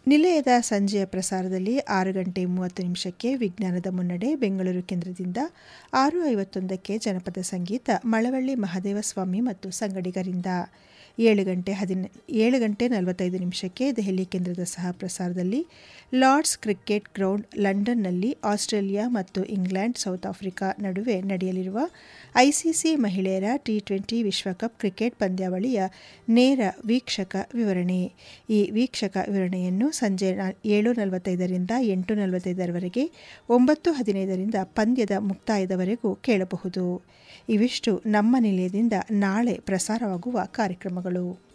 ನಿಲಯದ ಸಂಜೆಯ ಪ್ರಸಾರದಲ್ಲಿ ಆರು ಗಂಟೆ ಮೂವತ್ತು ನಿಮಿಷಕ್ಕೆ ವಿಜ್ಞಾನದ ಮುನ್ನಡೆ ಬೆಂಗಳೂರು ಕೇಂದ್ರದಿಂದ ಆರು ಐವತ್ತೊಂದಕ್ಕೆ ಜನಪದ ಸಂಗೀತ ಮಳವಳ್ಳಿ ಮಹದೇವಸ್ವಾಮಿ ಮತ್ತು ಸಂಗಡಿಗರಿಂದ ಏಳು ಗಂಟೆ ಹದಿನ ಏಳು ಗಂಟೆ ನಲವತ್ತೈದು ನಿಮಿಷಕ್ಕೆ ದೆಹಲಿ ಕೇಂದ್ರದ ಸಹ ಪ್ರಸಾರದಲ್ಲಿ ಲಾರ್ಡ್ಸ್ ಕ್ರಿಕೆಟ್ ಗ್ರೌಂಡ್ ಲಂಡನ್ನಲ್ಲಿ ಆಸ್ಟ್ರೇಲಿಯಾ ಮತ್ತು ಇಂಗ್ಲೆಂಡ್ ಸೌತ್ ಆಫ್ರಿಕಾ ನಡುವೆ ನಡೆಯಲಿರುವ ಐಸಿಸಿ ಮಹಿಳೆಯರ ಟಿ ಟ್ವೆಂಟಿ ವಿಶ್ವಕಪ್ ಕ್ರಿಕೆಟ್ ಪಂದ್ಯಾವಳಿಯ ನೇರ ವೀಕ್ಷಕ ವಿವರಣೆ ಈ ವೀಕ್ಷಕ ವಿವರಣೆಯನ್ನು ಸಂಜೆ ಏಳು ನಲವತ್ತೈದರಿಂದ ಎಂಟು ನಲವತ್ತೈದರವರೆಗೆ ಒಂಬತ್ತು ಹದಿನೈದರಿಂದ ಪಂದ್ಯದ ಮುಕ್ತಾಯದವರೆಗೂ ಕೇಳಬಹುದು ಇವಿಷ್ಟು ನಮ್ಮ ನಿಲಯದಿಂದ ನಾಳೆ ಪ್ರಸಾರವಾಗುವ ಕಾರ್ಯಕ್ರಮಗಳು